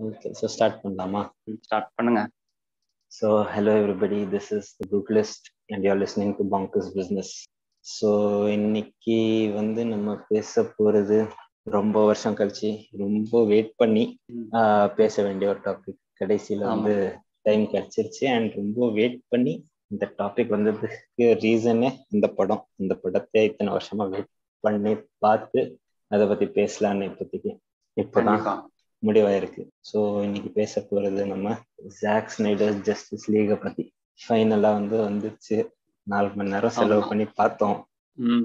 Okay so start பண்ணலாமா start பண்ணுங்க so hello everybody this is the good list and you're listening to bankers business so இன்னைக்கு வந்து நம்ம பேச போகிறது ரொம்ப வருஷம் கழிச்சு ரொம்ப வெயிட் பண்ணி ஆஹ், பேச வேண்டிய ஒரு டாபிக் கடைசியில் வந்து டைம் கிடைச்சிருச்சு அண்ட் ரொம்ப வெயிட் பண்ணி இந்த டாபிக் வந்ததுக்கு ரீசனே இந்த படம் இந்த படத்தை இத்தனை வருஷமா வெயிட் பண்ணி பார்த்து அதை பத்தி பேசலான்னு இப்போதைக்கு இப்போதான் கண்டிப்பா முடிவாயிருக்கு ஸோ இன்னைக்கு பேச போறது நம்ம ஜாக் ஸ்னைடர் ஜஸ்டிஸ் லீகை பத்தி ஃபைனலா வந்து வந்துச்சு நாலு மணி நேரம் செலவு ஆமா. பண்ணி பார்த்தோம் ம்.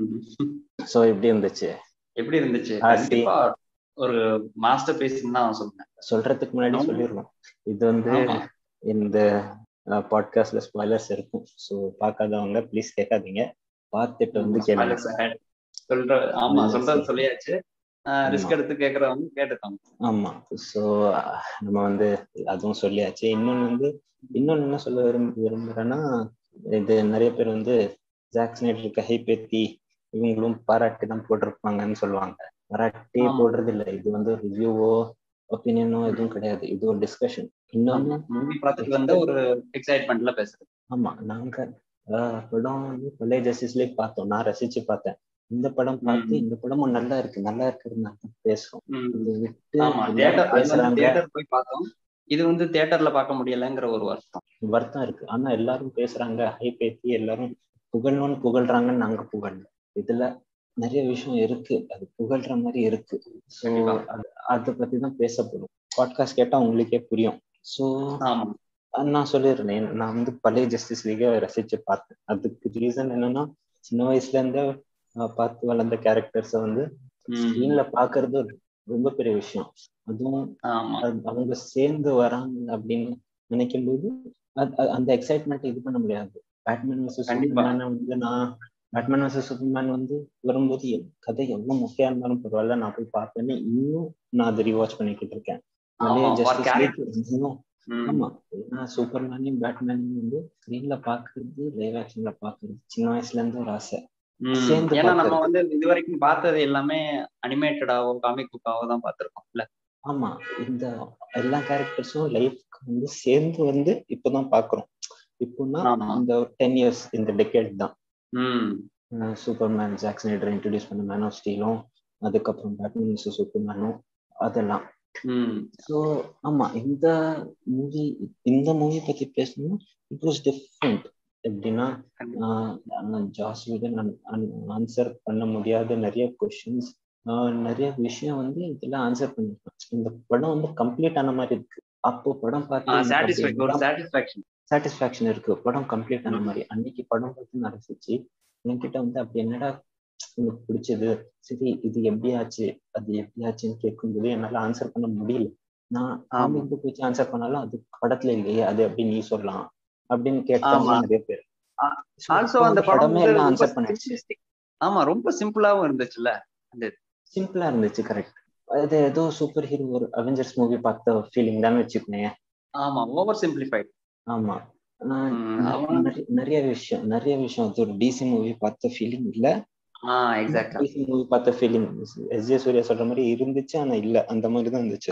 ஸோ எப்படி இருந்துச்சு எப்படி இருந்துச்சு ஆசி. கண்டிப்பா ஒரு மாஸ்டர் பீஸ் தான் சொல்றேன் சொல்றதுக்கு முன்னாடி ஆமா. சொல்லிடுவோம் இது வந்து ஆமா. இந்த பாட்காஸ்ட்ல ஸ்பாய்லர்ஸ் இருக்கும் ஸோ பார்க்காதவங்க ப்ளீஸ் கேட்காதீங்க பார்த்துட்டு வந்து கேளுங்க Spoilers ahead. சொல்ற ஆமா Spoilers சொல்றது ahead. சொல்லியாச்சு ரிஸ்க் ஆமா. எடுத்து கேக்குறவங்க கேட்டுட்டாங்க ஆமா ஸோ நம்ம வந்து அதுவும் சொல்லியாச்சு இன்னொன்னு வந்து இன்னொன்னு என்ன சொல்ல விரும்ப விரும்புறேன்னா இது நிறைய பேர் வந்து ஜாக் ஸ்னைடர் கைப்பேத்தி இவங்களும் பாராட்டி தான் போட்டிருப்பாங்கன்னு சொல்லுவாங்க பாராட்டி ஆமா. போடுறது இல்லை இது வந்து ரிவ்யூவோ ஒப்பீனியனோ எதுவும் கிடையாது இது ஒரு டிஸ்கஷன் இன்னொன்னு மூவி பார்த்துட்டு வந்து ஒரு எக்ஸைட்மெண்ட்ல பேசுறது ஆமா நாங்க ஆஹ், படம் வந்து பழைய ஜஸ்டிஸ்லயே பார்த்தோம் நான் ரசிச்சு பார்த்தேன் இந்த படம் பார்த்து ம். இந்த படமும் நல்லா இருக்கு நல்லா இருக்குன்னு நாங்க பேசுறோம் ம். இதை விட்டு ஆமா எல்லாரும் தியேட்டர் பேசுறாங்க தியேட்டர் போய் பார்த்தோம் இது வந்து தியேட்டர்ல பார்க்க முடியலங்கிற ஒரு வருத்தம் வருத்தம் இருக்கு ஆனா எல்லாரும் பேசுறாங்க ஹை பேத்தி எல்லாரும் புகழணும்னு புகழ்றாங்கன்னு நாங்க புகழல இதுல நிறைய விஷயம் இருக்கு அது புகழ்ற மாதிரி இருக்கு ஸோ கண்டிப்பா. அதை பத்தி தான் பேசப்படும் பாட்காஸ்ட் கேட்டா உங்களுக்கே புரியும் ஸோ ஆமா நான் சொல்லிடுறேன் நான் வந்து பழைய ஜஸ்டிஸ் லீகை ரசிச்சு பார்த்தேன் அதுக்கு ரீசன் என்னன்னா சின்ன வயசுல இருந்தே ஆஹ், பார்த்து வளர்ந்த கேரக்டர்ஸை வந்து ம். ஸ்க்ரீன்ல பாக்குறது ஒரு ரொம்ப பெரிய விஷயம் அதுவும் ஆமா அது அவங்க சேர்ந்து வராங்க அப்படின்னு நினைக்கும் போது அது- அது- அந்த எக்ஸைட்மெண்ட் இது பண்ண முடியாது பேட்மேன் வர்சஸ் கண்டிப்பா. சூப்பர்மேன் வந்து நான் பேட்மேன் வர்சஸ் சூப்பர்மேன் வந்து வரும்போது என் கதை எவ்வளவு முக்கியம் இருந்தாலும் பரவாயில்ல நான் போய் பார்த்தேன்னு இன்னும் நான் அதை ரிவாச் பண்ணிக்கிட்டு இருக்கேன் ஆமா நிறைய for Justice characters. League இன்னும் ம். ஆமா நான் சூப்பர்மேனையும் பேட்மேனையும் வந்து ஸ்க்ரீன்ல பாக்குறது லைவ் ஆக்ஷன்ல பாக்குறது சின்ன வயசுல இருந்து ஒரு ஆசை ம். சேர்ந்து ஏன்னா நம்ம பார்க்கறது. வந்து இது வரைக்கும் பார்த்தது எல்லாமே அனிமேட்டடாவோ காமிக் புக்காவோ தான் பார்த்திருக்கோம் இல்ல ஆமா இந்த எல்லா கேரக்டர்ஸும் லைஃப்க்கு வந்து சேர்ந்து வந்து இப்பதான் பாக்குறோம் இப்போனா ஆமா. இந்த டென் இயர்ஸ் இந்த டெக்கேட் தான் ம் சூப்பர்மேன் ஜாக் ஸ்னைடர் இன்ட்ரடியூஸ் பண்ண மேன் ஆஃப் ஸ்டீலும் அதுக்கப்புறம் பேட்மேன் சூப்பர்மேனும் அதெல்லாம் ம் ஸோ ஆமா இந்த மூவி இந்த மூவி பத்தி பேசணும்னா இட் வாஸ் டிஃப்ரெண்ட் எப்படின்னா கண்டிப்பா. ஜாஸ் வீடன் ஆன்சர் பண்ண முடியாத நிறைய கொஷின்ஸ் நிறைய விஷயம் வந்து இதெல்லாம் ஆன்சர் பண்ணிருக்கேன் இந்த படம் வந்து கம்ப்ளீட் ஆன மாதிரி இருக்கு அப்போ படம் ஆ, பார்த்து satisfac- ஒரு சாட்டிஸ்பாக்சன் சாட்டிஸ்ஃபேக்ஷன் இருக்கு படம் கம்ப்ளீட் ஆன ம். மாதிரி அன்னைக்கு படம் பார்த்து நான் ரசிச்சு என்கிட்ட வந்து அப்படி என்னடா உனக்கு பிடிச்சது சரி இது எப்படி ஆச்சு அது எப்படி ஆச்சுன்னு கேட்கும்போது என்னால ஆன்சர் பண்ண முடியல நான் காமிக் புக் வச்சு ஆன்சர் பண்ணாலும் அது படத்துல இல்லையே அது எப்படி நீ சொல்லலாம் அப்படின்னு கேட்டவங்க ஆமா. நிறைய பேர் ஆ, So, ஆல்சோ இப்போ அந்த படம் படமே வந்து எல்லாம் ரொம்ப ஆன்சர் பண்ணிடுச்சு simplistic. ஆமா ரொம்ப சிம்பிளாவும் இருந்துச்சுல்ல சிம்பிளா இருந்துச்சு கரெக்ட் அது ஏதோ சூப்பர் ஹீரோ ஒரு அவெஞ்சர்ஸ் மூவி பார்த்த ஃபீலிங் தான் வச்சுக்கோங்க ஆமா ஓவர் சிம்பிளிஃபைட் ஆமா நான் ம், நிறைய- அவன் நிறைய- நிறைய விஷயம் நிறைய விஷயம் அது ஒரு டிசி மூவி பார்த்த ஃபீலிங் இல்ல ஆ எக்ஸாக்டா டிசி மூவி பார்த்த ஃபீலிங் எஸ் ஜே சூர்யா சொல்ற மாதிரி இருந்துச்சு ஆனா இல்ல அந்த மாதிரி தான் இருந்துச்சு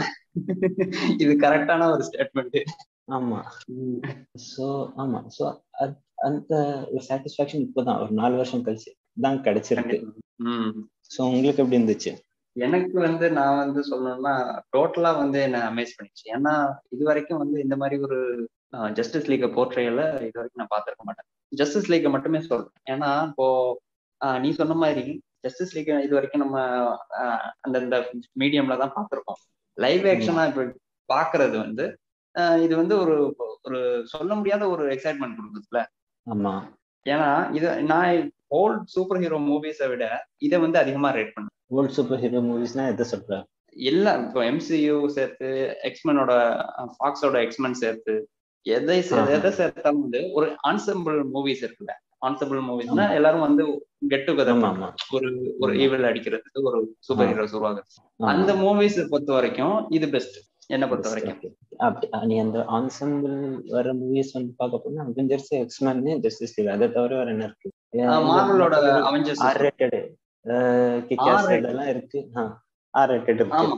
இது கரெக்டான ஒரு ஸ்டேட்மெண்ட் ஆமா சோ ஆமா சோ அந்த ஒரு சாட்டிஸ்பாக்சன் இப்போதான் ஒரு நாலு வருஷம் கழிச்சு தான் கிடைச்சிருக்கு ம் சோ உங்களுக்கு எப்படி இருந்துச்சு எனக்கு வந்து நான் வந்து சொல்லணும்னா டோட்டலா வந்து என்ன அமேஸ் பண்ணிச்சு ஏன்னா இது வரைக்கும் வந்து இந்த மாதிரி ஒரு ஜஸ்டிஸ் லீக போர்ட்ரையல இது வரைக்கும் நான் பார்த்திருக்க மாட்டேன் ஜஸ்டிஸ் லீக மட்டுமே சொல்றேன் ஏன்னா இப்போ ஆஹ் நீ சொன்ன மாதிரி ஜஸ்டிஸ் லீக் இது வரைக்கும் நம்ம ஆஹ் அந்தந்த மீடியம்ல தான் பார்த்திருக்கோம் லைவ் ஆக்ஷனா இப்ப பாக்குறது வந்து ஆஹ் இது வந்து ஒரு ஒரு சொல்ல முடியாத ஒரு எக்ஸைட்மெண்ட் கொடுக்குதுல ஆமா ஏன்னா இது நான் ஓல்ட் சூப்பர் ஹீரோ மூவிஸை விட இதை வந்து அதிகமா ரேட் பண்ணேன் ஓல்ட் சூப்பர் ஹீரோ மூவிஸ்னா எதை சொல்ற எல்லாம் இப்போ எம்சியூ சேர்த்து எக்ஸ்மெனோட ஃபாக்ஸோட எக்ஸ்மென் சேர்த்து எதை சே- ஆஹா. எதை சேர்த்தாலும் வந்து ஒரு ஆன்சம்பிள் மூவிஸ் இருக்குல்ல ஆன்சம்பிள் மூவிஸ்னா எல்லாரும் வந்து கெட் டுகெதர் ஆமா ஆமா ஒரு ஒரு ஆமா. ஈவில் அடிக்கிறதுக்கு ஒரு சூப்பர் ஹீரோஸ் உருவாகுது ஆமா. அந்த மூவிஸ் பொறுத்த வரைக்கும் இது பெஸ்ட் என்ன பொறுத்த வரைக்கும் Okay. அப்படி நீ அந்த ensemble வர மூவிஸ் வந்து பார்க்க போனா அவெஞ்சர்ஸ் எக்ஸ்மேன் ஜஸ்டிஸ் லீக் அதை தவிர வேற என்ன இருக்கு மார்வலோட Avengers R rated kickass R-rated. இதெல்லாம் இருக்கு ஆர் ரேட்டட் இருக்கு ஆமா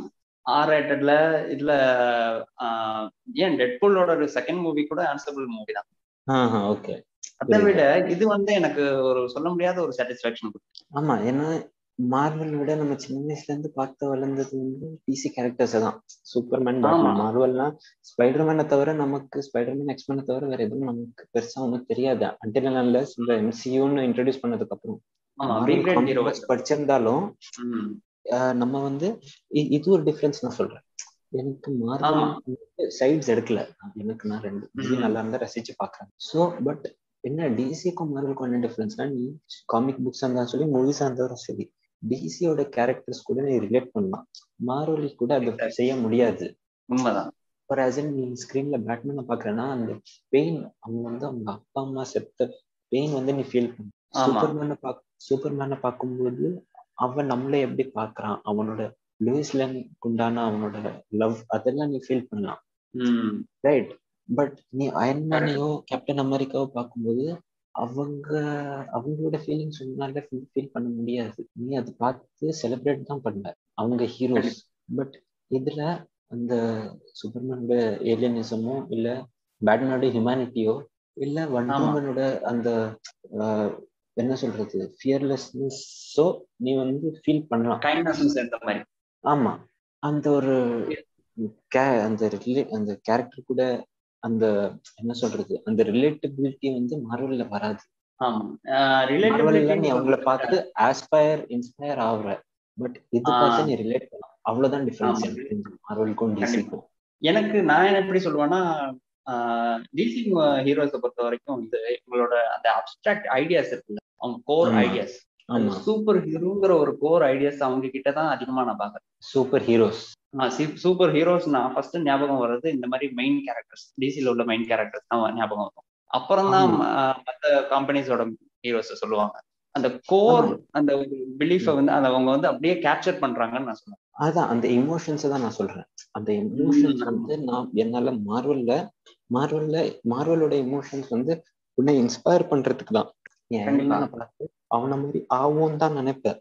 ஆர் ரேட்டட்ல இதுல ஏன் டெட்பூலோட ஒரு செகண்ட் மூவி கூட ஆன்சபிள் மூவி தான் ஓகே அதை விட இது வந்து எனக்கு ஒரு சொல்ல முடியாத ஒரு சாட்டிஸ்பாக்சன் ஆமா ஏன்னா மார்வல் விட நம்ம சின்ன வயசுல இருந்து பார்த்து வளர்ந்தது வந்து டிசி கேரக்டர்ஸ் தான் சூப்பர்மேன் மார்வல்னா ஸ்பைடர்மேனை தவிர நமக்கு ஸ்பைடர்மேன் எக்ஸ்மேனை தவிர வேற எதுவும் நமக்கு பெருசா ஒன்றும் தெரியாது அன்டில் அன்லஸ் இந்த எம்சியூன்னு இன்ட்ரடியூஸ் பண்ணதுக்கு அப்புறம் படிச்சிருந்தாலும் நம்ம வந்து இது ஒரு டிஃபரன்ஸ் நான் சொல்றேன் எனக்கு மார்வல் சைட்ஸ் எடுக்கல எனக்கு நான் ரெண்டு நல்லா இருந்தா ரசிச்சு பாக்குறேன் ஸோ பட் என்ன டிசிக்கும் மார்வலுக்கும் என்ன டிஃபரன்ஸ்னா நீ காமிக் புக்ஸ் இருந்தாலும் சரி மூவிஸா இருந்தாலும் சரி டிசியோட கேரக்டர்ஸ் கூட நீ ரிலேட் பண்ணலாம் மார்வலி கூட அதை செய்ய முடியாது உண்மைதான் ஒரு அசன் நீ ஸ்கிரீன்ல பேட்மேனை பாக்குறேன்னா அந்த பெயின் அவங்க வந்து அவங்க அப்பா அம்மா செத்த பெயின் வந்து நீ ஃபீல் பண்ண சூப்பர்மேனை பாக் சூப்பர்மேனை பார்க்கும்போது அவன் நம்மளை எப்படி பாக்குறான் அவனோட லூயிஸ்ல உண்டான அவனோட லவ் அதெல்லாம் நீ ஃபீல் பண்ணலாம் ரைட் பட் நீ அயன்மேனையோ கேப்டன் அமெரிக்காவோ பார்க்கும்போது அவங்க அவங்களோட ஃபீலிங்ஸ் உன்னால ஃபீல் பண்ண முடியாது நீ அதை பார்த்து செலிப்ரேட் தான் பண்ண அவங்க ஹீரோஸ் பட் இதுல அந்த சூப்பர்மேனோட ஏலியனிசமோ இல்ல பேட்மேனோட ஹியூமனிட்டியோ இல்ல வண்டர்மேனோட அந்த என்ன சொல்றது ஃபியர்லெஸ்னஸோ நீ வந்து ஃபீல் பண்ணலாம் மாதிரி ஆமா அந்த ஒரு அந்த அந்த கேரக்டர் கூட அந்த என்ன சொல்றது அந்த ரிலேட்டபிலிட்டி வந்து மார்வல்ல வராது நீ அவங்கள பார்த்து ஆஸ்பயர் இன்ஸ்பயர் ஆகுற பட் இது பார்த்து நீ ரிலேட் பண்ணலாம் அவ்வளவுதான் டிஃபரன்ஸ் மார்வலுக்கும் டிசிக்கும் எனக்கு நான் எப்படி சொல்லுவேன்னா டிசி ஹீரோஸை பொறுத்த வரைக்கும் வந்து உங்களோட அந்த அப்டிராக்ட் ஐடியாஸ் இருக்குல்ல அவங்க கோர் ஐடியாஸ் சூப்பர் ஹீரோங்கிற ஒரு கோர் ஐடியாஸ் அவங்க கிட்ட தான் அதிகமா நான் பாக்குறேன் சூப்பர் ஹீரோஸ் சூப்பர் ஹீரோஸ் நான் ஃபர்ஸ்ட் ஞாபகம் வர்றது இந்த மாதிரி மெயின் கேரக்டர்ஸ் டிசில உள்ள மெயின் கேரக்டர்ஸ் தான் ஞாபகம் வரும் அப்புறம் தான் மற்ற கம்பெனிஸோட ஹீரோஸ் சொல்லுவாங்க அந்த கோர் அந்த பிலீஃபை வந்து அதை அவங்க வந்து அப்படியே கேப்சர் பண்றாங்கன்னு நான் சொல்லுவேன் அதான் அந்த இமோஷன்ஸ் தான் நான் சொல்றேன் அந்த இமோஷன்ஸ் வந்து நான் என்னால மார்வல்ல மார்வல்ல மார்வலோட இமோஷன்ஸ் வந்து உன்னை இன்ஸ்பயர் பண்றதுக்கு தான் பார்த்து அவனை மாதிரி ஆகும் தான் நினைப்பேன்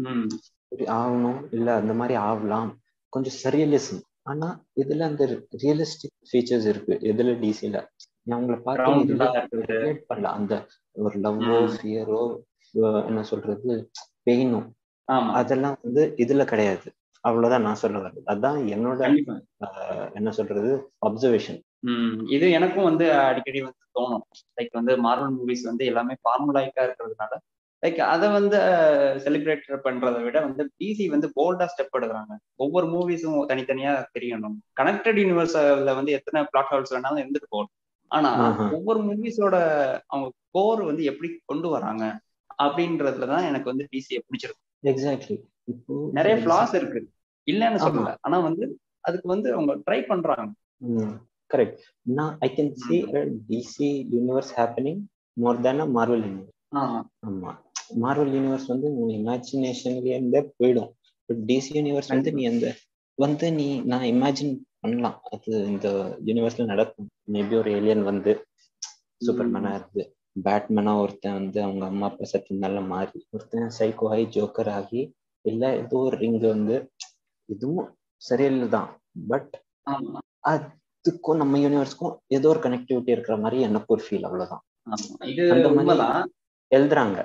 ஆகணும் இல்ல அந்த மாதிரி ஆகலாம் கொஞ்சம் சரியலிசம் ஆனா இதுல அந்த ரியலிஸ்டிக் ஃபீச்சர்ஸ் இருக்கு இதுல டிசில அவங்கள பார்த்து ரிலேட் பண்ணல அந்த ஒரு லவ்வோ ஃபியரோ என்ன சொல்றது பெயினோ அதெல்லாம் வந்து இதுல கிடையாது அவ்வளவுதான் நான் சொல்ல வர்றது அதான் என்னோட என்ன சொல்றது அப்சர்வேஷன் இது எனக்கும் வந்து அடிக்கடி வந்து தோணும் லைக் வந்து மார்வல் மூவிஸ் வந்து எல்லாமே ஃபார்முலாய்க்கா இருக்கிறதுனால லைக் அதை வந்து செலிப்ரேட் பண்றதை விட வந்து டிசி வந்து போல்டா ஸ்டெப் எடுக்கிறாங்க ஒவ்வொரு மூவிஸும் தனித்தனியா தெரியணும் கனெக்டட் யூனிவர்ஸ்ல வந்து எத்தனை பிளாட் ஹவுல்ஸ் வேணாலும் இருந்துட்டு போகணும் ஆனா ஒவ்வொரு மூவிஸோட அவங்க கோர் வந்து எப்படி கொண்டு வராங்க அப்படின்றதுலதான் எனக்கு வந்து டிசியை பிடிச்சிருக்கு எக்ஸாக்ட்லி இப்போ நிறைய ஃபிளாஸ் இருக்கு இல்லைன்னு சொல்லல ஆனா வந்து அதுக்கு வந்து அவங்க ட்ரை பண்றாங்க கரெக்ட் நான் I can see DC universe happening more than uh Marvel universe ஆமா மார்வல் யூனிவர்ஸ் வந்து உன் இமேஜினேஷன்லயே இருந்தே போயிடும் பட் டிசி யூனிவர்ஸ் வந்து நீ அந்த வந்து நீ நான் இமேஜின் பண்ணலாம் அது இந்த யூனிவர்ஸ்ல நடக்கும் மேபி ஒரு ஏலியன் வந்து சூப்பர்மேனா இருந்து பேட்மேனா ஒருத்தன் வந்து அவங்க அம்மா அப்பா சத்தினால மாறி ஒருத்தன் சைக்கோ ஆகி ஜோக்கர் ஆகி இல்ல ஏதோ ஒரு ரிங் வந்து இதுவும் சரியில்லை தான் பட் அதுக்கும் நம்ம யூனிவர்ஸ்க்கும் ஏதோ ஒரு கனெக்டிவிட்டி இருக்கிற மாதிரி எனக்கு ஒரு ஃபீல் அவ்வளவுதான் அந்த மாதிரி எழுதுறாங்க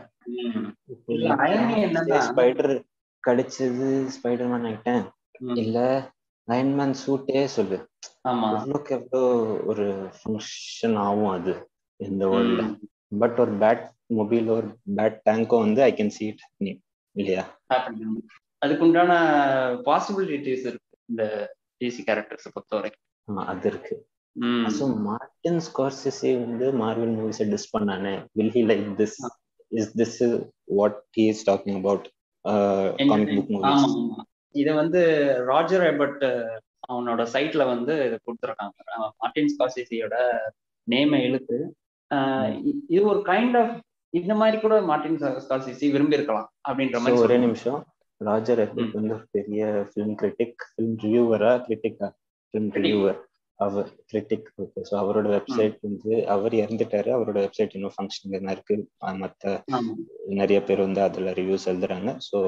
ஸ்பைடர் கடிச்சது ஸ்பைடர் மேன் ஆயிட்டேன் இல்ல அயன்மேன் சூட்டே சொல்லு எவ்வளோக்கு எவ்வளோ ஒரு ஃபங்க்ஷன் ஆகும் அது இந்த வேர்ல்ட்ல பட் ஒரு பேட் மொபைல் ஒரு பேட் டேங்க்கும் வந்து ஐ கேன் சி இட் இல்லையா அதுக்குண்டான பாசிபிலிட்டிஸ் இருக்கு இந்த டிசி கேரக்டர்ஸ் பொறுத்த வரைக்கும் ஆமா அது இருக்கு ஸோ மார்டின் ஸ்கார்சிசி வந்து மார்வல் மூவிஸை டிஸ் பண்ணானே will he like this is this what he is talking about comic book movies இதை வந்து ராஜர் எபர்ட் அவனோட சைட்ல வந்து இதை கொடுத்துருக்காங்க மார்டின் ஸ்கார்சிசியோட நேமை இழுத்து இது ஒரு கைண்ட் ஆஃப் இந்த மாதிரி கூட மார்டின் ஸ்கார்சிசி விரும்பி இருக்கலாம் அப்படின்ற மாதிரி ஒரே நிமிஷம் ராஜர் எபர்ட் வந்து ஒரு பெரிய ஃபிலிம் கிரிட்டிக் ஃபிலிம் ரிவ்யூவரா கிரிட்டிக்கா ஃபிலிம் ரிவ்யூவர் அவர் கிரிட்டிக் ஓகே ஸோ அவரோட வெப்சைட் வந்து அவர் இறந்துட்டாரு அவரோட வெப்சைட் இன்னும் ஃபங்க்ஷன் தான் இருக்கு மற்ற நிறைய பேர் வந்து அதுல ரிவ்யூஸ் எழுதுறாங்க ஸோ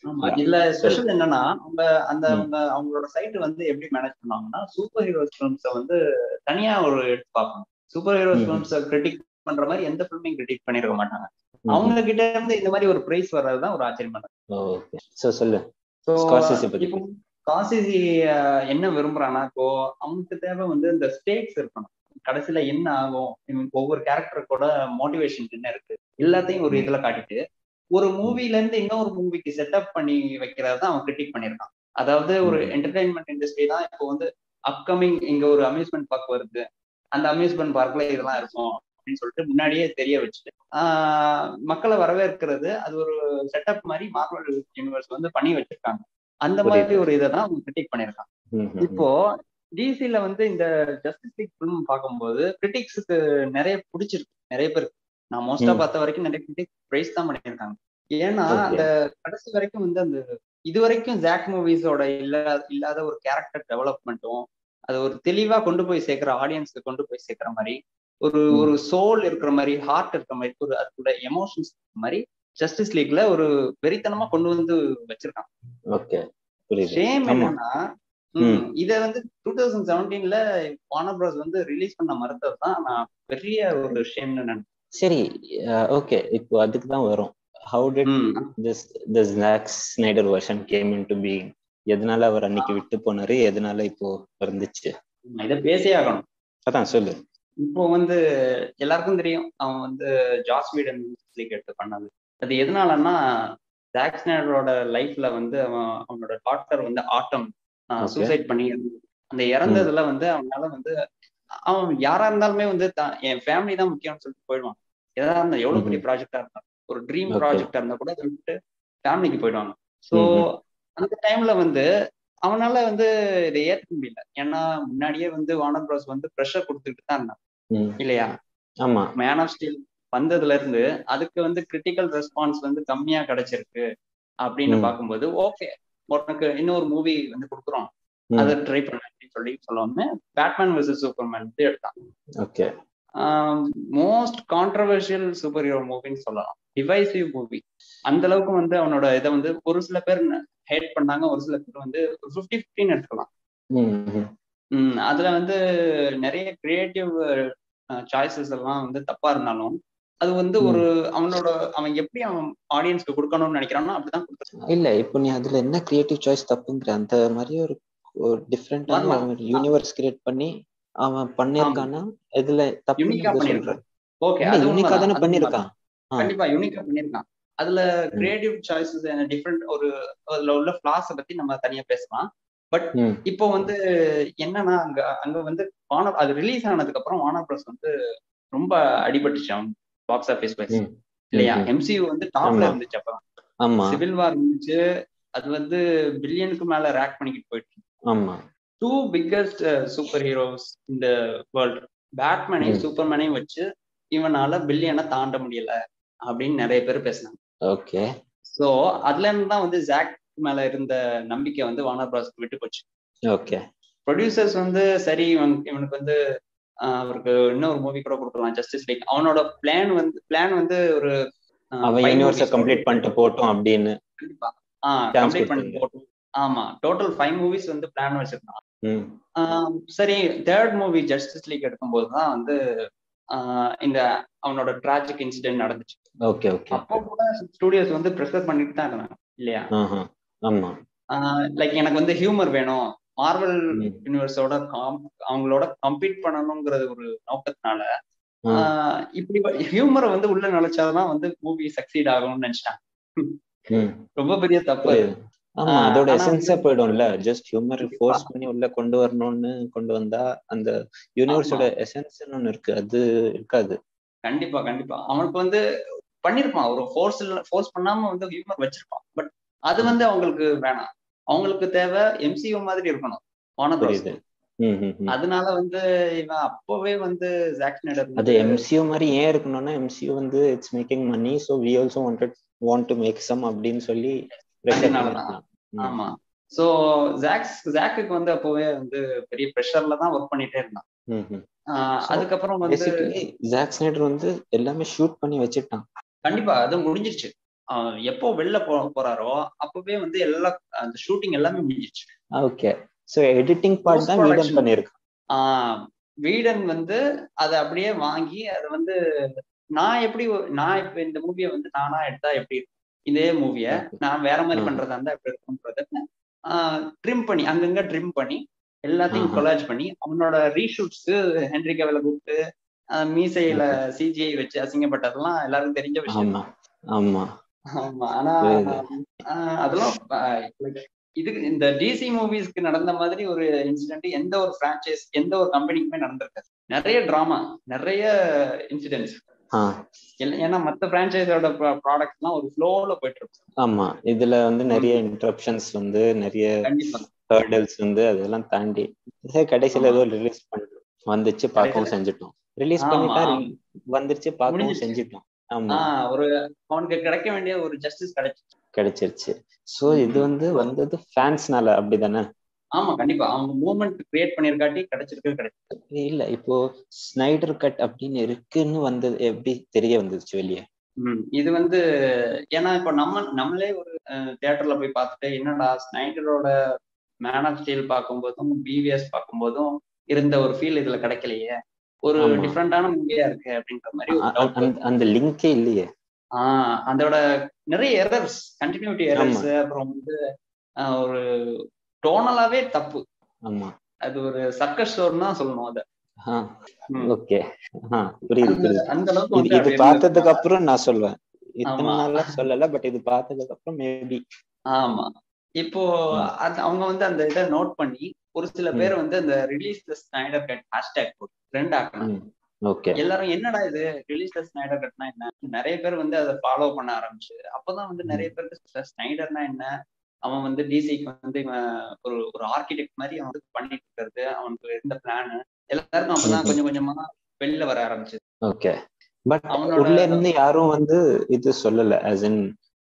ஆமா இதுல ஸ்பெஷல் என்னன்னா அவங்க அந்த அவங்க அவங்களோட சைட் வந்து எப்படி மேனேஜ் பண்ணுவாங்கன்னா சூப்பர் ஹீரோஸ் ஃபிலிம்ஸ வந்து தனியா ஒரு எடுத்து பார்க்கணும் சூப்பர் ஹீரோஸ் ஃபிலிம்ஸ கிரிட்டிக் பண்ற மாதிரி எந்த ஃபிலிமையும் கிரிட்டிக் பண்ணிருக்க மாட்டாங்க அவங்க கிட்ட இருந்து இந்த மாதிரி ஒரு பிரைஸ் வர்றதுதான் ஒரு ஆச்சரியமான ஓகே சோ சொல்லு ஸோ Scorsese பத்தி. இப்போ காசிசி என்ன விரும்புறானா இப்போ அவனுக்கு தேவை வந்து இந்த ஸ்டேக்ஸ் இருக்கணும் கடைசியில என்ன ஆகும் இவனுக்கு ஒவ்வொரு கேரக்டருக்கோட மோட்டிவேஷன் என்ன இருக்கு எல்லாத்தையும் ஒரு இதுல காட்டிட்டு ஒரு மூவில இருந்து இன்னொரு மூவிக்கு செட்டப் பண்ணி வைக்கிறது தான் அவன் கிரிட்டிக் பண்ணியிருக்கான் அதாவது ஒரு ம். என்டர்டைன்மெண்ட் இண்டஸ்ட்ரி தான் இப்போ வந்து அப்கமிங் இங்க ஒரு அம்யூஸ்மெண்ட் பார்க் வருது அந்த அம்யூஸ்மெண்ட் பார்க்ல இதெல்லாம் இருக்கும் அப்படின்னு சொல்லிட்டு முன்னாடியே தெரிய வச்சுட்டு ஆஹ் மக்களை வரவேற்கிறது அது ஒரு செட்டப் மாதிரி மார்வல் யூனிவர்ஸ் வந்து பண்ணி வச்சிருக்காங்க அந்த மாதிரி புரியுது. ஒரு இதை தான் அவங்க கிரிட்டிக் பண்ணியிருக்காங்க ம், ம், ம். இப்போ டிசில வந்து இந்த ஜஸ்டிஸ் லீக் ஃபிலிம் பார்க்கும்போது கிரிட்டிக்ஸுக்கு நிறைய பிடிச்சிருக்கு நிறைய பேர் நான் மோஸ்டா ம். பார்த்த வரைக்கும் நிறைய கிரிட்டிக் பிரைஸ் தான் பண்ணியிருக்காங்க ஏன்னா Okay. அந்த கடைசி வரைக்கும் வந்து அந்த இது வரைக்கும் ஜாக் மூவிஸோட இல்லாத இல்லாத ஒரு கேரக்டர் டெவலப்மெண்ட்டும் அது ஒரு தெளிவா கொண்டு போய் சேர்க்கிற ஆடியன்ஸ்க்கு கொண்டு போய் சேர்க்கிற மாதிரி ஒரு ம். ஒரு சோல் இருக்கிற மாதிரி ஹார்ட் இருக்கிற மாதிரி ஒரு அதோட எமோஷன்ஸ் இருக்கிற மாதிரி ஜஸ்டிஸ் லீக்ல ஒரு வெறித்தனமா கொண்டு வந்து வச்சிருக்காங்க ஓகே புரியுது ஷேம் ஆமா. என்னன்னா ம், இத வந்து டூ தௌசண்ட் செவன்டீன்ல வார்னர் பிராஸ் வந்து ரிலீஸ் பண்ண மறுத்தது தான் நான் பெரிய ஒரு ஷேம்னு நினைக்கிறேன் சரி ஓகே இப்போ அதுக்கு தான் வரும் how did hmm, this the Jack Snyder version came in to being எதனால அவர் அன்னைக்கு விட்டு போனாரு எதனால இப்போ வந்துச்சு இத பேசியே ஆகணும் அதான் சொல்லு இப்போ வந்து எல்லாருக்கும் தெரியும் அவன் வந்து ஜாஸ் வீடன் லீக் எடுத்து பண்ணது அது எதனாலன்னா ஜாக் ஸ்னைடரோட லைஃப்ல வந்து அவன் அவனோட டாக்டர் வந்து ஆட்டம் Okay. சூசைட் பண்ணி அந்த இறந்ததுல வந்து அவனால வந்து அவன் யாரா இருந்தாலுமே வந்து தான் என் ஃபேமிலி தான் முக்கியம்னு சொல்லிட்டு போயிடுவான் எதா இருந்தா எவ்வளவு பெரிய ப்ராஜெக்டா இருந்தா ஒரு ட்ரீம் Okay. ப்ராஜெக்டா இருந்தா கூட அதை விட்டு ஃபேமிலிக்கு போயிடுவாங்க ஸோ ம்ஹும். அந்த டைம்ல வந்து அவனால வந்து இதை ஏத்துக்க முடியல ஏன்னா முன்னாடியே வந்து வார்னர் ப்ராஸ் வந்து ப்ரெஷர் கொடுத்துட்டு தான் இருந்தான் ம், இல்லையா ஆமா மேன் ஆஃப் ஸ்டீல் வந்ததுல இருந்து அதுக்கு வந்து கிரிட்டிக்கல் ரெஸ்பான்ஸ் வந்து கம்மியா கிடைச்சிருக்கு அப்படின்னு ம். பார்க்கும்போது ஓகே உனக்கு இன்னொரு மூவி வந்து கொடுக்குறோம் ம், அதை ட்ரை பண்ண அப்படின்னு சொல்லி சொல்லாம பேட்மேன் வர்சஸ் சூப்பர்மேன் வந்து எடுத்தான் okay most controversial super hero மூவின்னு சொல்லலாம் டிவைசிவ் மூவி அந்த அளவுக்கு வந்து அவனோட இதை வந்து ஒரு சில பேர் ஹேட் பண்ணாங்க ஒரு சில பேர் வந்து ஃபிஃப்டி ஃபிஃப்டின்னு எடுத்துக்கலாம் ம், ம், ம், அதுல வந்து நிறைய கிரியேட்டிவ் சாய்ஸஸ் எல்லாம் வந்து தப்பா இருந்தாலும் அது வந்து ஒரு அவனோட அவன் எப்படி அவன் ஆடியன்ஸ்க்கு கொடுக்கணும்னு நினைக்கிறானோ அப்படிதான் கொடுத்துருக்கான் இல்ல இப்போ நீ அதுல என்ன கிரியேட்டிவ் சாய்ஸ் தப்புங்கிற அந்த மாதிரி ஒரு டிஃப்ரெண்டான வரலாம். யூனிவர்ஸ் கிரியேட் பண்ணி அவன் பண்ணிருக்கானா இதுல தப்பு யூனிக்கா பண்ணிருக்கான் ஓகே இல்ல அது யூனிக்கா உண்மைதான். தானே அது பண்ணிருக்கான் ஆ. கண்டிப்பா யூனிக்கா பண்ணிருக்கான் அதுல கிரியேட்டிவ் சாய்ஸஸ் டிஃப்ரெண்ட் ஒரு அதுல உள்ள ஃபிளாஸ பத்தி நம்ம தனியா பேசலாம் ம், இப்போ வந்து என்னன்னா அங்க அங்க வந்து வானர் அது ரிலீஸ் ஆனதுக்கு அப்புறம் வானர் பிளஸ் வந்து ரொம்ப அடிபட்டுச்சு அவன் பாக்ஸ் ஆஃபீஸ் வைஸ் ம், இல்லையா ம், ம். எம்சியூ வந்து டாப்ல ஆமா. இருந்துச்சு அப்ப ஆமா சிவில் வார் இருந்துச்சு அது வந்து பில்லியனுக்கு மேல ரேக் பண்ணிக்கிட்டு போயிட்டு ஆமா டூ பிக்கஸ்ட் சூப்பர் ஹீரோஸ் இந்த வேர்ல்டு பேட்மேனையும் ம். சூப்பர்மேனையும் வச்சு இவனால பில்லியனை தாண்ட முடியல அப்படின்னு நிறைய பேர் பேசினாங்க ஓகே சோ அதுல இருந்து தான் வந்து ஜாக் மேல இருந்த நம்பிக்கை வந்து வானர் பிராஸ்க்கு விட்டு போச்சு ஓகே ப்ரொடியூசர்ஸ் வந்து சரி இவன் இவனுக்கு வந்து ஆஹ், அவருக்கு இன்னொரு மூவி கூட கொடுக்கலாம் ஜஸ்டிஸ் லீக் அவனோட பிளான் வந்து பிளான் வந்து ஒரு ஆஹ், அவன் five யூனிவர்ஸ movies கம்ப்ளீட் பண்ணிட்டு போட்டோம் அப்படின்னு கண்டிப்பா ஆஹ் Chance கம்ப்ளீட் பண்ணி கொடுத்தாங்க. போட்டோம் ஆமா டோட்டல் ஃபைவ் மூவிஸ் வந்து பிளான் வச்சிருந்தான் ம், ஆஹ் சரி தேர்ட் மூவி ஜஸ்டிஸ் லீக் எடுக்கும்போது தான் வந்து ஆஹ் இந்த அவனோட டிராஜிக் இன்சிடென்ட் நடந்துச்சு ஓகே ஓகே அப்போ கூட ஸ்டூடியோஸ் வந்து ப்ரெஷர் பண்ணிட்டு தான் இருந்தாங்க இல்லையா ஆஹா, ஆமா லைக் எனக்கு வந்து ஹியூமர் வேணும் மார்வல் ம், யூனிவர்ஸோட அவங்களோட கம்பீட் பண்ணணுங்கிறது ஒரு நோக்கத்தினால ஆ, ஆஹ் இப்படி ஹியூமரை வந்து உள்ள நினைச்சாதான் வந்து மூவி சக்சீட் ஆகும்னு நினைச்சிட்டாங்க ம், ரொம்ப பெரிய தப்பு அது. புரியுது. ஆமா ஆஹ் அதோட ஆனா எசன்ஸே போயிடும்ல ஜஸ்ட் ஹியூமர் கண்டிப்பா. ஃபோர்ஸ் பண்ணி உள்ள கொண்டு வரணும்னு கொண்டு வந்தா அந்த யூனிவர்ஸோட எசன்ஸ் ஒண்ணு இருக்கு அது இருக்காது கண்டிப்பா கண்டிப்பா அவனுக்கு வந்து பண்ணிருப்பான் ஒரு ஃபோர்ஸ் ஃபோர்ஸ் பண்ணாம வந்து ஹியூமர் வச்சிருப்பான் பட் அது வந்து அவங்களுக்கு வேணாம் அவங்களுக்கு தேவை எம்சியூ மாதிரி இருக்கணும் Warner Bros. புரியுது ம், ம், ம். அதனால வந்து இவன் அப்பவே வந்து ஜாக் ஸ்னைடர் அது எம்சியூ மாதிரி ஏன் இருக்கணும்னா எம்சியூ வந்து it's making money so we also wanted want to make some அப்படின்னு சொல்லி pressure அதனாலதான். பண்ணிருக்கலாம். ம், ஆமா சோ ஜாக்ஸ் ஜாக்குக்கு வந்து அப்பவே வந்து பெரிய ப்ரெஷர்ல தான் ஒர்க் பண்ணிட்டே இருந்தான் ம், ம். ஆஹ் So, அதுக்கப்புறம் வந்து Basically, ஜாக் ஸ்னைடர் வந்து எல்லாமே ஷூட் பண்ணி வச்சுட்டான் கண்டிப்பா அது முடிஞ்சிருச்சு எப்போ வெளில போ போறாரோ அப்பவே வந்து எல்லா அந்த ஷூட்டிங் எல்லாமே முடிஞ்சிச்சு ஓகே சோ எடிட்டிங் பார்ட் தான் வீடன் பண்ணிருக்கான் ஆஹ் வீடன் வந்து அதை அப்படியே வாங்கி அதை வந்து நான் எப்படி நான் இப்ப இந்த மூவியை வந்து நானா எடுத்தா எப்படி இருக்கும் இதே மூவிய நான் வேற மாதிரி பண்றதா இருந்தா எப்படி இருக்கும்ன்றத ட்ரிம் பண்ணி அங்கங்க ட்ரிம் பண்ணி எல்லாத்தையும் கொலாஜ் பண்ணி அவனோட ரீஷூட்ஸ்க்கு ஹென்ரி கவலை கூப்பிட்டு மீசையில சிஜிஐ வச்சு அசிங்கப்பட்டதெல்லாம் எல்லாருக்கும் தெரிஞ்ச விஷயம் ஆமா ஆமா ஆனா அதெல்லாம் இதுக்கு இந்த டிசி மூவிஸ்க்கு நடந்த மாதிரி ஒரு இன்சிடென்ட் எந்த ஒரு பிரான்ச்சைஸ் எந்த ஒரு கம்பெனிக்குமே நடந்திருக்காது நிறைய டிராமா நிறைய இன்சிடென்ட்ஸ் ஏன்னா மத்த பிரான்ச்சைஸோட ப்ராடக்ட் எல்லாம் ஒரு ஃப்ளோல போயிட்டு இருக்கும் ஆமா இதுல வந்து நிறைய இன்டரப்ஷன்ஸ் வந்து நிறைய ஹர்டல்ஸ் வந்து அதெல்லாம் தாண்டி கடைசியில ஏதோ ரிலீஸ் பண்ண வந்துச்சு பார்க்கவும் செஞ்சுட்டோம் ரிலீஸ் பண்ணிட்டா வந்துருச்சு பார்க்கவும் செஞ்சுட்டோம் ஆமா ஒரு அவனுக்கு கிடைக்க வேண்டிய ஒரு ஜஸ்டிஸ் கிடைச்சிச்சு கிடைச்சிருச்சு சோ இது வந்து வந்தது ஃபேன்ஸ்னால அப்படிதானே ஆமா கண்டிப்பா அவங்க மூவ்மெண்ட் கிரியேட் பண்ணிருக்காட்டி கிடைச்சிருக்கு கிடைச்சிருக்கு இல்ல இப்போ ஸ்னைடர் கட் அப்படின்னு இருக்குன்னு வந்தது எப்படி தெரிய வந்துச்சு வெளியே இது வந்து ஏன்னா இப்போ நம்ம நம்மளே ஒரு தியேட்டர்ல போய் பார்த்துட்டு என்னடா ஸ்னைடரோட மேன் ஆஃப் ஸ்டீல் பார்க்கும்போதும் பிவிஎஸ் பார்க்கும்போதும் இருந்த ஒரு ஃபீல் இதுல கிடைக்கலையே ஒரு டிஃப்ரெண்டான மூவியா இருக்கு அப்படின்ற மாதிரி அந்த லிங்கே இல்லையே ஆஹ் அதோட நிறைய எரர்ஸ் கண்டினியூட்டி எரர்ஸ் அப்புறம் வந்து ஒரு டோனலாவே தப்பு ஆமா அது ஒரு சர்க்கஸ் ஸ்டோர் தான் சொல்லணும் அத ஓகே புரியுது அந்த அளவுக்கு இது பார்த்ததுக்கு அப்புறம் நான் சொல்லுவேன் இத்தனை நாளா சொல்லல பட் இது பார்த்ததுக்கு அப்புறம் மேபி ஆமா இப்போ அது அவங்க வந்து அந்த இதை நோட் பண்ணி ஒரு சில பேர் வந்து அந்த release the Snyder cut hashtag போட்டு ட்ரெண்ட் ஆக்கணும் ஓகே எல்லாரும் என்னடா இது ரிலீஸ் த ஸ்னைடர் கட்னா என்ன நிறைய பேர் வந்து அதை ஃபாலோ பண்ண ஆரம்பிச்சு அப்பதான் வந்து நிறைய பேருக்கு ஸ்னைடர்னா என்ன அவன் வந்து டிசிக்கு வந்து ஒரு ஒரு ஆர்கிடெக்ட் மாதிரி அவன் வந்து பண்ணிட்டு இருக்கிறது அவனுக்கு இருந்த பிளான் எல்லாருக்கும் அப்பதான் கொஞ்சம் கொஞ்சமா வெளில வர ஆரம்பிச்சு ஓகே பட் உள்ள இருந்து யாரும் வந்து இது சொல்லல as in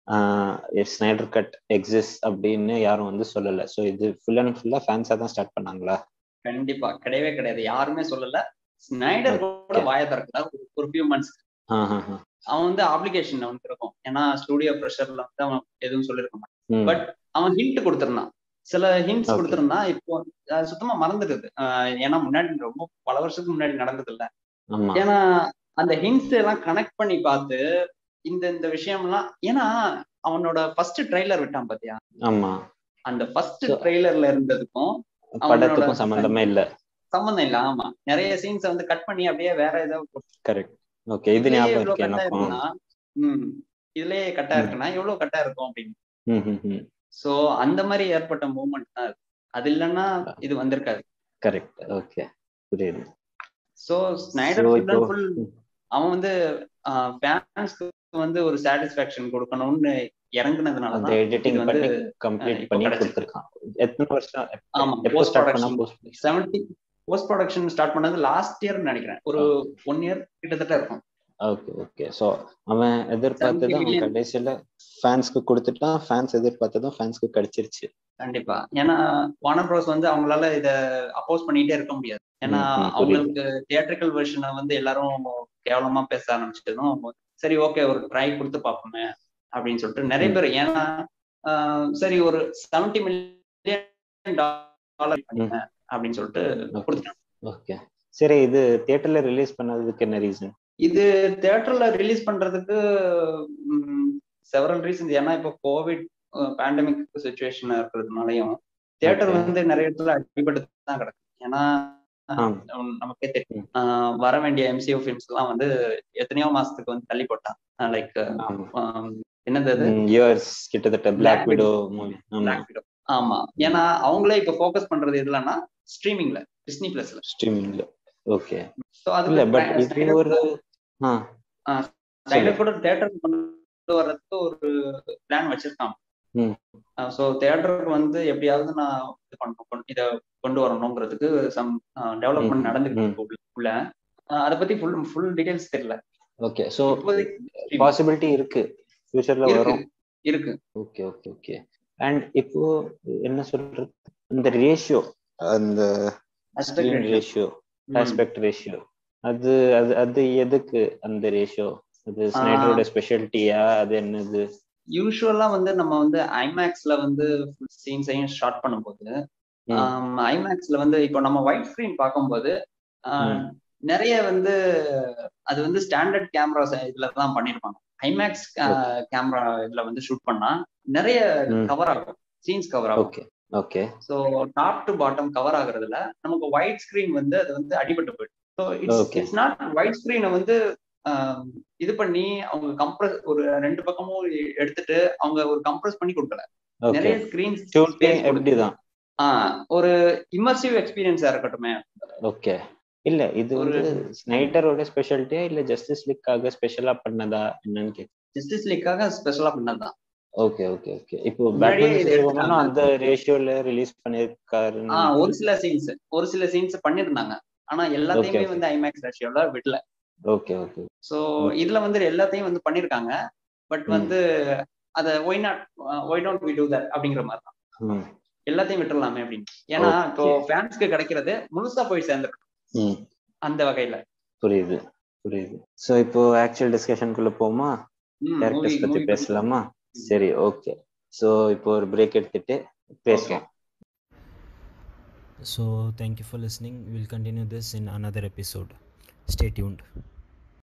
Snyder cut exist அப்படின்னு யாரும் வந்து சொல்லல சோ இது ஃபுல் அண்ட் ஃபுல்லா ஃபேன்ஸா தான் ஸ்டார்ட் பண்ணாங்களா கண்டிப்பா கிடையவே கிடையாது யாருமே சொல்லல ஸ்னைடர் கூட வாய திறக்கல ஒரு ஃபியூ மந்த்ஸ் அவன் வந்து ஆப்ளிகேஷன் அவனுக்கு இருக்கும் ஏன்னா ஸ்டுடியோ ப்ரெஷர்ல வந்து அவன் எதுவும் சொல்லிருக்க மாட்டான் பட் அவன் ஹிண்ட் கொடுத்துருந்தான் சில ஹிண்ட்ஸ் கொடுத்துருந்தான் இப்போ சுத்தமா மறந்துடுது ஏன்னா முன்னாடி ரொம்ப பல வருஷத்துக்கு முன்னாடி நடந்தது இல்ல ஏன்னா அந்த ஹிண்ட்ஸ் எல்லாம் கனெக்ட் பண்ணி பார்த்து இந்த இந்த விஷயம்லாம் ஏன்னா அவனோட ஃபர்ஸ்ட் ட்ரெய்லர் விட்டான் பாத்தியா ஆமா அந்த ஃபர்ஸ்ட் ட்ரெய்லர்ல இருந்ததுக்கும் படத்துக்கும் சம்பந்தமே இல்ல சம்பந்தம் இல்ல ஆமா நிறைய சீன்ஸ் வந்து கட் பண்ணி அப்படியே வேற ஏதாவது கரெக்ட் ஓகே இது ஞாபகம் இருக்கு எனக்கும் ம் இதுலயே கட்டா இருக்குன்னா எவ்வளவு கட்டா இருக்கும் அப்படின்னு சோ அந்த மாதிரி ஏற்பட்ட மூவ்மெண்ட் தான் அது அது இல்லைன்னா இது வந்திருக்காது கரெக்ட் ஓகே புரியுது so Snyder full and full அவன் வந்து ஃபேன்ஸ்க்கு வந்து ஒரு சாட்டிஸ்பாக்சன் கொடுக்கணும்னு இறங்குனதுனால அந்த எடிட்டிங் பண்ணி கம்ப்ளீட் பண்ணி கொடுத்திருக்கான் எத்தனை வருஷம் ஆமா post production 70 post production start பண்ணது லாஸ்ட் இயர் நினைக்கிறேன் ஒரு ஒன் இயர் கிட்டத்தட்ட இருக்கும் ஓகே ஓகே சோ அவன் எதிர்பார்த்தது அவன் கடைசியில ஃபேன்ஸ்க்கு கொடுத்துட்டான் ஃபேன்ஸ் எதிர்பார்த்ததும் ஃபேன்ஸ்க்கு கிடைச்சிருச்சு கண்டிப்பா ஏன்னா வானர் ப்ரோஸ் வந்து அவங்களால இத அப்போஸ் பண்ணிட்டே இருக்க முடியாது ஏன்னா அவங்களுக்கு தியேட்ரிக்கல் வெர்ஷனை வந்து எல்லாரும் கேவலமா பேச ஆரம்பிச்சதும் சரி ஓகே ஒரு ட்ரை கொடுத்து பார்ப்போமே அப்படின்னு சொல்லிட்டு நிறைய பேர் ஏன்னா சரி ஒரு செவன்டி மில்லியன் டாலர் பண்ணுங்க அப்படின்னு சொல்லிட்டு கொடுத்துட்டாங்க ஓகே சரி இது தியேட்டர்ல ரிலீஸ் பண்ணதுக்கு என்ன ரீசன் இது தியேட்டர்ல ரிலீஸ் பண்றதுக்கு செவரல் ரீசன்ஸ் ஏன்னா இப்போ கோவிட் பேண்டமிக் சுச்சுவேஷன் இருக்கிறதுனாலையும் தியேட்டர் வந்து நிறைய இடத்துல அடிபட்டு தான் கிடக்கு ஏன்னா நமக்கே தெரியும் வர வேண்டிய எம்சிஓ ஃபிலிம்ஸ் எல்லாம் வந்து எத்தனையோ மாசத்துக்கு வந்து தள்ளி போட்டான் லைக் என்னது அது இயர்ஸ் கிட்டத்தட்ட Black Widow movie Black Widow ஆமா ஏன்னா அவங்களே இப்ப ஃபோக்கஸ் பண்றது எதுலன்னா ஸ்ட்ரீமிங்ல டிஸ்னி பிளஸ்ல ஸ்ட்ரீமிங்ல ஓகே சோ அது இல்ல பட் இது ஒரு ஸ்டைலர் கூட தியேட்டர் கொண்டு வர்றதுக்கு ஒரு பிளான் வச்சிருக்கான் சோ தியேட்டருக்கு வந்து எப்படியாவது நான் இது பண்ணணும் இத கொண்டு வரணுங்கிறதுக்கு சம் டெவலப்மெண்ட் நடந்துகிட்டு உள்ள அத பத்தி ஃபுல் ஃபுல் டீடைல்ஸ் தெரியல ஓகே சோ பாசிபிலிட்டி இருக்கு ஃபியூச்சர்ல வரும் இருக்கு ஓகே ஓகே ஓகே அண்ட் இப்போ என்ன சொல்றது இந்த ரேஷியோ அந்த ஸ்கிரீன் ரேஷியோ ஆஸ்பெக்ட் ரேஷியோ அது அது அது எதுக்கு அந்த ரேஷியோ அது ஸ்னைடரோட ஸ்பெஷாலிட்டியா அது என்னது யூஸ்வலா வந்து நம்ம வந்து ஐமேக்ஸ்ல வந்து சீன்ஸையும் ஷார்ட் பண்ணும்போது ஐமேக்ஸ்ல வந்து இப்போ நம்ம ஒயிட் ஸ்கிரீன் பார்க்கும்போது நிறைய வந்து அது வந்து ஸ்டாண்டர்ட் கேமரா இதுல தான் பண்ணிருப்பாங்க ஐமேக்ஸ் கேமரா இதுல வந்து ஷூட் பண்ணா நிறைய கவர் ஆகும் சீன்ஸ் கவர் ஆகும் okay okay so top to bottom cover ஆகுறதுல நமக்கு ஒயிட் ஸ்கிரீன் வந்து அது வந்து அடிபட்டு போயிடும் so it's it's not white ஸ்கிரீனை வந்து இது பண்ணி அவங்க கம்ப்ரஸ் ஒரு ரெண்டு பக்கமும் எடுத்துட்டு அவங்க ஒரு கம்ப்ரஸ் பண்ணி கொடுக்கல நிறைய ஸ்கிரீன் எப்படிதான் ஒரு இமர்சிவ் எக்ஸ்பீரியன்ஸா இருக்கட்டுமே ஓகே இல்ல இது ஒரு ஸ்னைடரோட ஸ்பெஷாலிட்டியா இல்ல ஜஸ்டிஸ் லீக்காக ஸ்பெஷலா பண்ணதா என்னன்னு கேட்க ஜஸ்டிஸ் லீக்காக ஸ்பெஷலா பண்ணதுதான் ஓகே ஓகே ஓகே இப்போ பேட்மேன் அந்த ரேஷியோல ரிலீஸ் பண்ணிருக்காரு ஒரு சில சீன்ஸ் ஒரு சில சீன்ஸ் பண்ணிருந்தாங்க ஆனா எல்லாத்தையுமே வந்து ஐமேக்ஸ் ரேஷியோல விடல ஓகே ஓகே சோ இதுல வந்து எல்லாத்தையும் வந்து பண்ணிருக்காங்க பட் வந்து அத why not why don't we do that அப்படிங்கிற மாதிரி தான் எல்லாத்தையும் விட்டுறலாமே அப்படின்னு ஏன்னா இப்போ ஃபேன்ஸ்க்கு கிடைக்கிறது முழுசா போய் சேர்ந்துருக்கும் அந்த வகையில புரியுது புரியுது சோ இப்போ ஆக்சுவல் டிஸ்கஷனுக்குள்ள போமா கேரக்டர்ஸ் பத்தி பேசலாமா சரி ஓகே ஸோ இப்போ ஒரு பிரேக் எடுத்துட்டு பேசலாம் So, thank you for listening. We'll continue this in another episode. Stay tuned.